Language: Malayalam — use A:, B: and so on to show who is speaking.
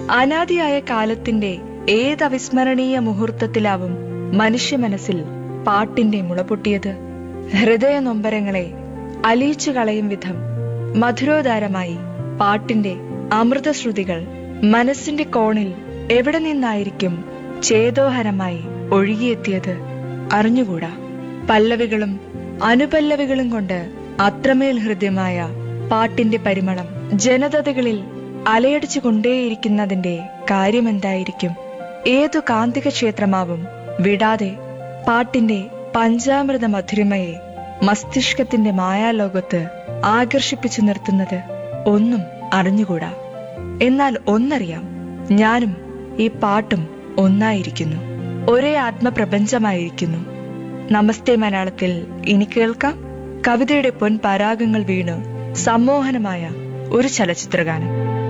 A: അനാദിയായ കാലത്തിന്റെ ഏത് അവിസ്മരണീയ മുഹൂർത്തത്തിലാവും മനുഷ്യ മനസ്സിൽ പാട്ടിന്റെ മുളപൊട്ടിയത് ഹൃദയ നൊമ്പരങ്ങളെ അലിയിച്ചു കളയും വിധം മധുരോദാരമായി പാട്ടിന്റെ അമൃതശ്രുതികൾ മനസ്സിന്റെ കോണിൽ എവിടെ നിന്നായിരിക്കും ചേതോഹരമായി ഒഴുകിയെത്തിയത് അറിഞ്ഞുകൂടാ പല്ലവികളും അനുപല്ലവികളും കൊണ്ട് അത്രമേൽ ഹൃദ്യമായ പാട്ടിന്റെ പരിമളം ജനതകളിൽ അലയടിച്ചു കൊണ്ടേയിരിക്കുന്നതിന്റെ കാര്യമെന്തായിരിക്കും ഏതു കാന്തിക ക്ഷേത്രമാവും വിടാതെ പാട്ടിന്റെ പഞ്ചാമൃത മധുരിമയെ മസ്തിഷ്കത്തിന്റെ മായാലോകത്ത് ആകർഷിപ്പിച്ചു നിർത്തുന്നത് ഒന്നും അറിഞ്ഞുകൂടാ എന്നാൽ ഒന്നറിയാം ഞാനും ഈ പാട്ടും ഒന്നായിരിക്കുന്നു ഒരേ ആത്മപ്രപഞ്ചമായിരിക്കുന്നു നമസ്തേ മലയാളത്തിൽ ഇനി കേൾക്കാം കവിതയുടെ പൊൻപരാഗങ്ങൾ വീണ് സമ്മോഹനമായ ഒരു ചലച്ചിത്രഗാനം